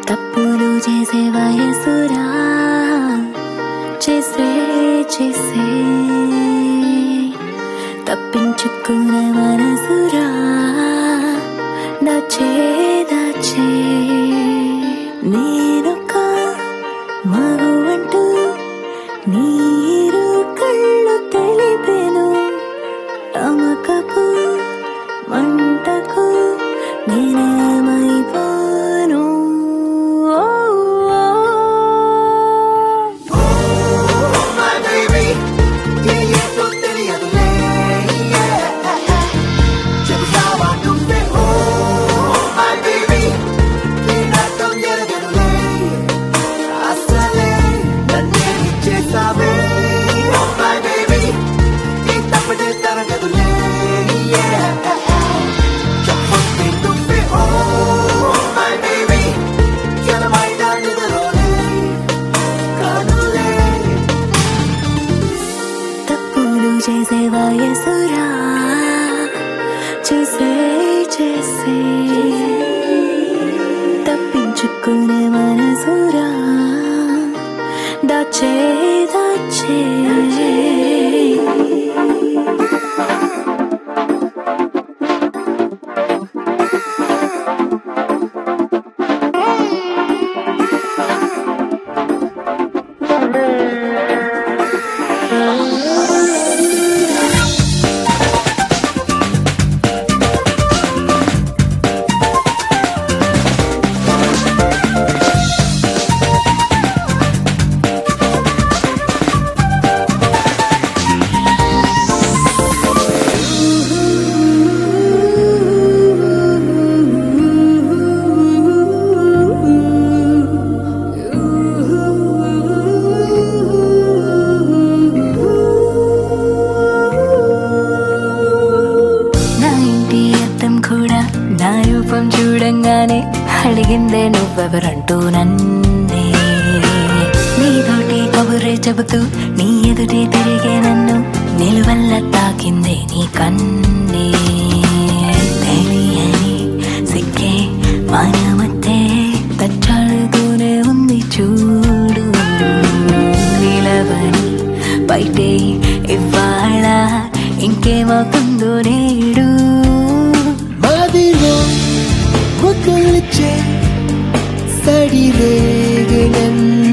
తప్పులు చేసే వయసురా చేసే చేసే తప్పించుకునే మనసురా దాచే దాచే నేనొక మగువంటూ నీరు కళ్ళు తెలిపెను తమకపు మంటకు నేనేమైపోను ఓ, ఓ. my baby నీ ఏంటో తెలియదులే చెబుతావా నువ్వే ఓ my baby నీ నాటం ఎరగదులే అసలే నన్నే ఇచ్చేసావే oh my baby నీ తప్పటే తరగదులే చెప్పొద్దే నువ్వే ఓ my baby జనమైన నిద్రలోనే కానులే తప్పులు చేసే వయసురా చేసే చేసే తప్పించుకునే మనసురా దాచే దాచే నా ఇంటి అద్దం కూడా నా రూపం చూడంగానే అడిగిందే నువ్వెవరంటూ నన్నే నీతోటి కబురే చెబుతూ నీ ఎదుటే తిరిగే నన్ను నిలువల్ల తాకిందే నీ కన్నే తెలియని సిక్కే మానమత్తే తచ్చాడుతూనే ఉంది చూడు నిలవని బయటే ఇవాళ ఇంకేమవుతుందో నేడు మదిలో ముకులిచ్చే సడిరేగినన్ను